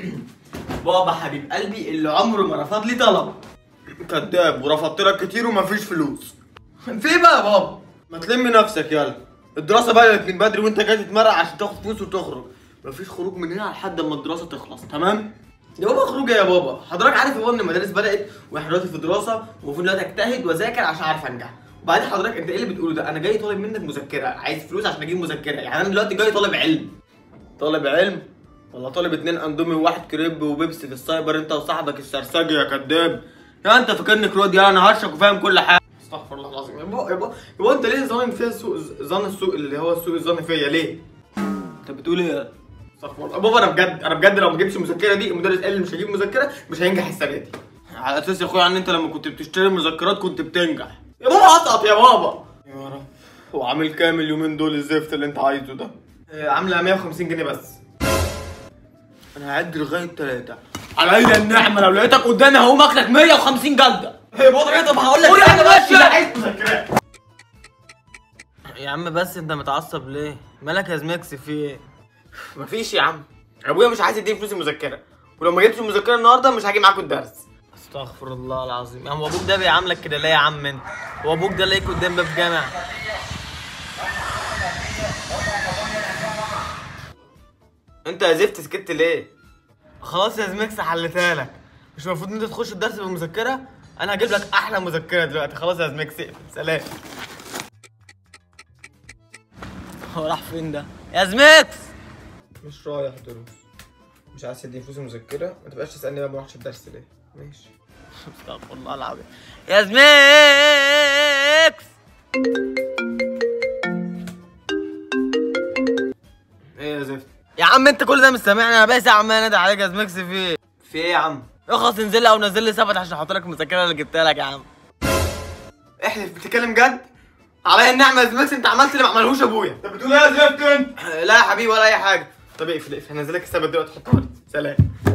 بابا حبيب قلبي اللي عمره ما رفض لي طلب كداب ورفضت لك كتير ومفيش فلوس في إيه بقى يا بابا ما تلم نفسك يلا الدراسة بدأت من بدري وانت جاي تتمرق عشان تاخد فلوس وتخرج مفيش خروج من هنا لحد ما الدراسة تخلص تمام؟ يا بابا خروج إيه يا بابا حضرتك عارف يا بابا ان المدارس بدات واحنا دلوقتي في دراسه ومفروض دلوقتي اجتهد واذاكر عشان اعرف انجح وبعدين حضرتك انت ايه اللي بتقوله ده انا جاي طالب منك مذكره عايز فلوس عشان اجيب مذكره يعني انا دلوقتي جاي طالب علم طالب علم ولا طالب اتنين اندومي وواحد كريب وبيبسي في السايبر انت وصاحبك السرسجي يا كداب يا انت فاكرني كرود يا انا هرشك وفاهم كل حاجة استغفر الله العظيم يا بابا يا بابا هو انت ليه ظانن فيها سوء ظن السوء اللي هو سوء الظن فيا ليه؟ انت بتقول ايه؟ استغفر الله بابا انا بجد انا بجد لو ما جبتش المذكره دي المدرس قال لي مش هجيب مذكره مش هينجح السنه دي على اساس يا اخويا ان انت لما كنت بتشتري مذكرات كنت بتنجح يا بابا اسقط يا بابا يا رب هو عامل كام اليومين دول الزفت اللي انت عايزه ده؟ آه، عامله 150 جنيه بس انا هعد لغايه ثلاثة على ايد النعمة لو لقيتك قدامي هقوم اكلك 150 جلدة يا بابا ايه طب هقول لك قول يا عم حاجة بس، ماشي. لا عايز مذكرات يا عم بس انت متعصب ليه؟ مالك يا زميكس في ايه؟ مفيش يا عم ابويا مش عايز يديني فلوس المذكره ولو ما جبتش المذكره النهارده مش هاجي معاكم الدرس استغفر الله العظيم يا عم ابوك ده بيعاملك كده ليه يا عم انت؟ هو ابوك ده لاقيك قدام باب جامع انت يا زفت سكت ليه خلاص يا زميكس حلتها لك مش المفروض ان انت تخش الدرس بمذكرة؟ انا هجيب لك احلى مذكرة دلوقتي خلاص يا زميكس اقفل سلام هو راح فين ده؟ يا زميكس مش رايح دروس مش عايز تديني فلوس المذكره ما تبقاش تسالني بقى ما رحتش الدرس ليه ماشي استغفر الله العظيم يا زميكس ايه يا زفت يا عم انت كل ده مش سامعني انا بقى ساعه عمال انادي عليك يا زميكس في ايه؟ في ايه يا عم اخلص انزل لي او نزل لي ثبت عشان احط لك المذكره اللي جبتها لك يا عم احلف بتتكلم جد عليا النعمه يا زميكس انت عملت اللي ما عملهوش ابويا انت بتقول ايه يا زفت انت؟ لا يا حبيبي ولا اي حاجه طب اقفل اقفل هنزلك السبت دلوقتي حطها لي سلام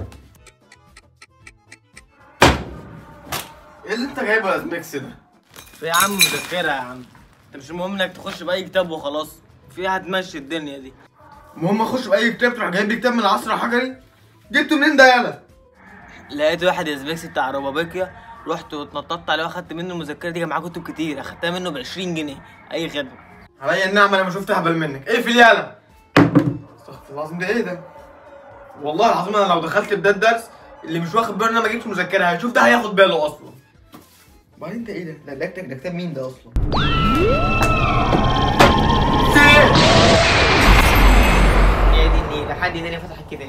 ايه اللي انت جايبه يا زميكس ده في يا عم مذكره يا عم انت مش المهم انك تخش باي كتاب وخلاص في هتمشي الدنيا دي المهم اخش باي كتاب تروح جايب لي كتاب من العصر الحجري جبته منين ده يالا لقيت واحد يا زميكس بتاع روبابيكيا رحت واتنططت عليه واخدت منه المذكره دي كان معاه كتب كتير اخدتها منه ب 20 جنيه اي خدمه عليا النعمه انا ما شفت اهبل منك اقفل يالا استغفر الله العظيم ده ايه ده والله العظيم انا لو دخلت بده الدرس اللي مش واخد باله ان انا ما جبتش مذكره هيشوف ده هياخد باله اصلا وبعدين ده ايه ده؟ لا ده كتاب ده كتاب مين ده اصلا؟ يا دي النيلة حد تاني فتح الكتاب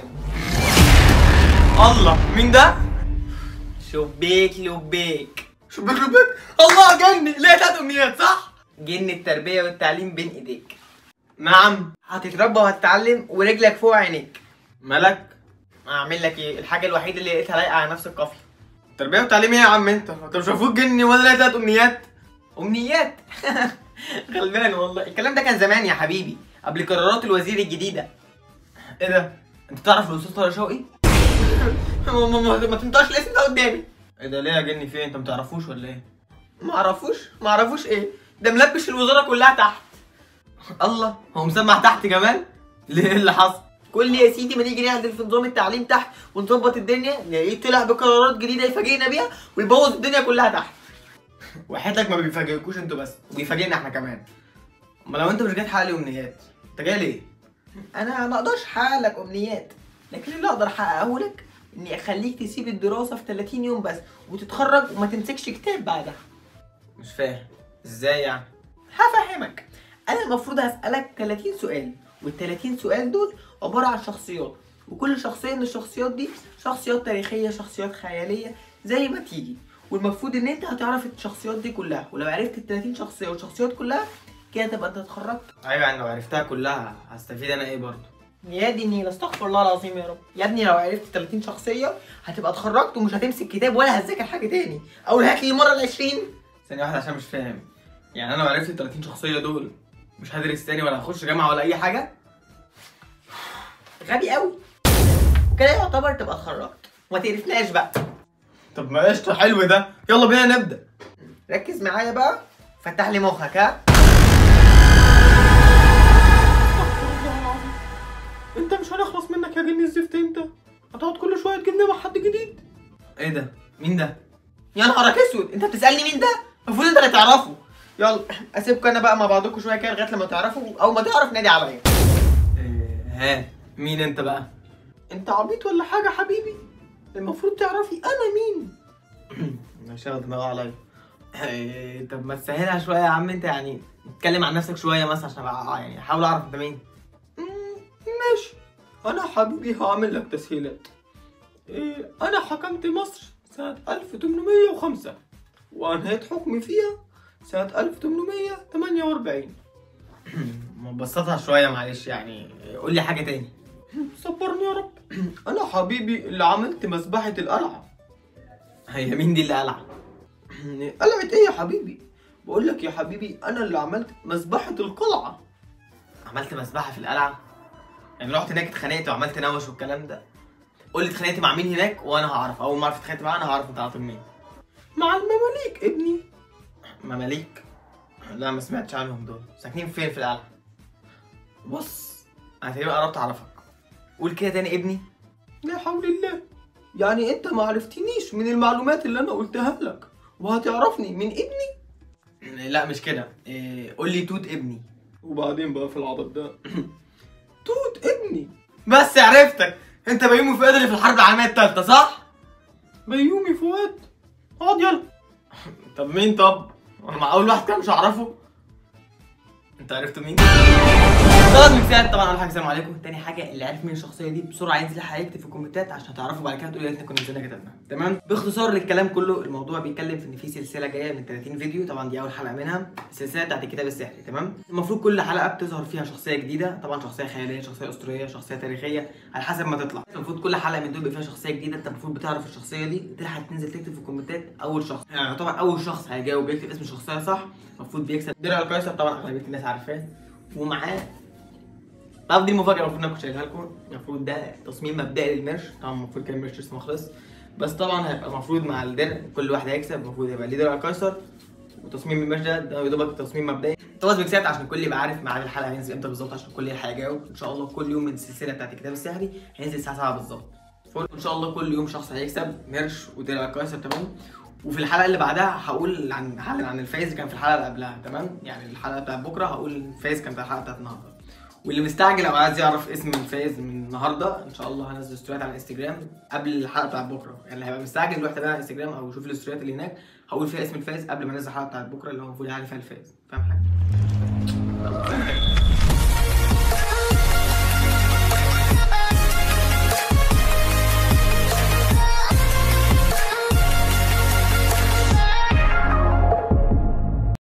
الله مين ده؟ شبيك لبيك شبيك لبيك؟ الله جني ليه تلات امنيات صح؟ جن التربية والتعليم بين ايديك نعم هتتربى وهتتعلم ورجلك فوق عينيك مالك؟ اعمل لك ايه؟ الحاجة الوحيدة اللي لقيتها لايقة على نفس القافية تربية وتعليم ايه يا عم انت؟ انت مش المفروض جني ولا لقيت تلات امنيات؟ امنيات؟ غلبان والله الكلام ده كان زمان يا حبيبي قبل قرارات الوزير الجديدة ايه ده؟ انت تعرف الاستاذ طارق شوقي؟ ما, ما, ما, ما تنطقش الاسم ده قدامي ايه ده ليه يا جني فين انت متعرفوش ولا ايه؟ ما اعرفوش ما اعرفوش ايه ده ملبش الوزاره كلها تحت الله هو مسمع تحت كمان ليه إيه اللي حصل كل يا سيدي ما نيجي نعدل في نظام التعليم تحت ونظبط الدنيا نلاقيه طلع بقرارات جديده يفاجئنا بيها ويبوظ الدنيا كلها تحت وحياتك ما بيفاجئكوش انتوا بس وبيفاجئنا احنا كمان اما لو انت مش جاي تحقق لي امنيات انت جاي ليه انا ما اقدرش احقق لك امنيات لكن اللي اقدر احققه لك اني اخليك تسيب الدراسه في 30 يوم بس وتتخرج وما تمسكش كتاب بعدها مش فاهم ازاي يعني هفهمك انا المفروض هسالك 30 سؤال وال 30 سؤال دول عباره عن شخصيات وكل شخصيه من الشخصيات دي شخصيات تاريخيه شخصيات خياليه زي ما تيجي والمفروض ان انت هتعرف الشخصيات دي كلها ولو عرفت ال 30 شخصيه والشخصيات كلها كده تبقى انت اتخرجت ايوه يعني لو عرفتها كلها هستفيد انا ايه برضه يا دي النيل استغفر الله العظيم يا رب يا ابني لو عرفت 30 شخصيه هتبقى اتخرجت ومش هتمسك كتاب ولا هتذاكر حاجه تاني او هات لي المره ال 20 ثانيه واحده عشان مش فاهم يعني انا لو عرفت ال 30 شخصيه دول مش هدرس تاني ولا هخش جامعه ولا اي حاجه غبي قوي وكده يعتبر تبقى اتخرجت وما تقرفناش بقى طب ما قشطه حلو ده يلا بينا نبدا ركز معايا بقى فتح لي مخك ها انت مش هنخلص منك يا جني الزفت انت هتقعد كل شويه تجيبني مع حد جديد ايه ده مين ده يا نهارك اسود انت بتسالني مين ده المفروض انت اللي تعرفه يلا اسيبكم انا بقى مع بعضكم شويه كده لغايه لما تعرفوا او ما تعرف نادي عليا إيه، ها مين انت بقى انت عبيط ولا حاجه حبيبي المفروض تعرفي انا مين مش هاخد دماغه عليا إيه، طب ما تسهلها شويه يا عم انت يعني اتكلم عن نفسك شويه مثلا عشان ابقى يعني احاول اعرف انت مين مم، ماشي انا حبيبي هعمل لك تسهيلات إيه انا حكمت مصر سنة 1805 وانهيت حكمي فيها سنة 1848 مبسطها شويه معلش يعني قول لي حاجه تاني صبرني يا رب انا حبيبي اللي عملت مسبحة القلعة هي مين دي اللي قلع قلعة ايه يا حبيبي بقول لك يا حبيبي انا اللي عملت مسبحة القلعة عملت مسبحه في القلعه يعني رحت هناك اتخانقت وعملت نوش والكلام ده قول لي اتخانقت مع مين هناك وانا هعرف اول ما اعرف اتخانقت معاه انا هعرف انت عاطل مين مع المماليك ابني مماليك لا ما سمعتش عنهم دول ساكنين فين في القلعه بص انا تقريبا قربت اعرفك قول كده تاني ابني لا حول الله يعني انت ما عرفتنيش من المعلومات اللي انا قلتها لك وهتعرفني من ابني لا مش كده إيه قول لي توت ابني وبعدين بقى في العبط ده توت ابني بس عرفتك انت بيومي فؤاد اللي في الحرب العالميه الثالثه صح بيومي فؤاد اقعد يلا طب مين طب مع اول واحد كده مش هعرفه انت عرفت مين خلاص مكسات طبعا اول حاجه السلام عليكم تاني حاجه اللي عارف مين الشخصيه دي بسرعه ينزل هيكتب في الكومنتات عشان تعرفوا بعد كده تقولوا يا ريتنا كنا نزلنا كتبنا تمام باختصار للكلام كله الموضوع بيتكلم في ان في سلسله جايه من 30 فيديو طبعا دي اول حلقه منها السلسله بتاعت الكتاب السحري تمام المفروض كل حلقه بتظهر فيها شخصيه جديده طبعا شخصيه خياليه شخصيه اسطوريه شخصيه تاريخيه على حسب ما تطلع المفروض كل حلقه من دول بيبقى فيها شخصيه جديده انت المفروض بتعرف الشخصيه دي تلحق تنزل تكتب في الكومنتات اول شخص يعني طبعا اول شخص هيجاوب يكتب اسم الشخصيه صح المفروض بيكسب درع القيصر طبعا اغلبيه الناس عارفاه ومعاه طب دي المفاجاه المفروض انا كنت شايلها لكم المفروض ده تصميم مبدئي للميرش طبعا المفروض كان الميرش لسه ما خلص بس طبعا هيبقى المفروض مع الدرع كل واحد هيكسب المفروض يبقى ليه درع قيصر وتصميم الميرش ده ده يا دوبك تصميم مبدئي خلاص بيكسات عشان الكل يبقى عارف ميعاد الحلقه هينزل امتى بالظبط عشان الكل يلحق يجاوب ان شاء الله كل يوم من السلسله بتاعت الكتاب السحري هينزل الساعه 7 بالظبط فول ان شاء الله كل يوم شخص هيكسب ميرش ودرع قيصر تمام وفي الحلقه اللي بعدها هقول عن هعلن عن الفايز اللي كان في الحلقه اللي قبلها تمام يعني الحلقه بتاعت بكره هقول الفايز كان بتاع الحلقه بتاعت النهارده واللي مستعجل او عايز يعرف اسم الفايز من النهارده ان شاء الله هنزل ستوريات على الانستجرام قبل الحلقه بتاعت بكره يعني اللي هيبقى مستعجل يروح تابعنا على الانستجرام او يشوف الستوريات اللي هناك هقول فيها اسم الفايز قبل ما انزل الحلقه بتاعت بكره اللي هو المفروض يعرف فيها الفايز فاهم حاجه؟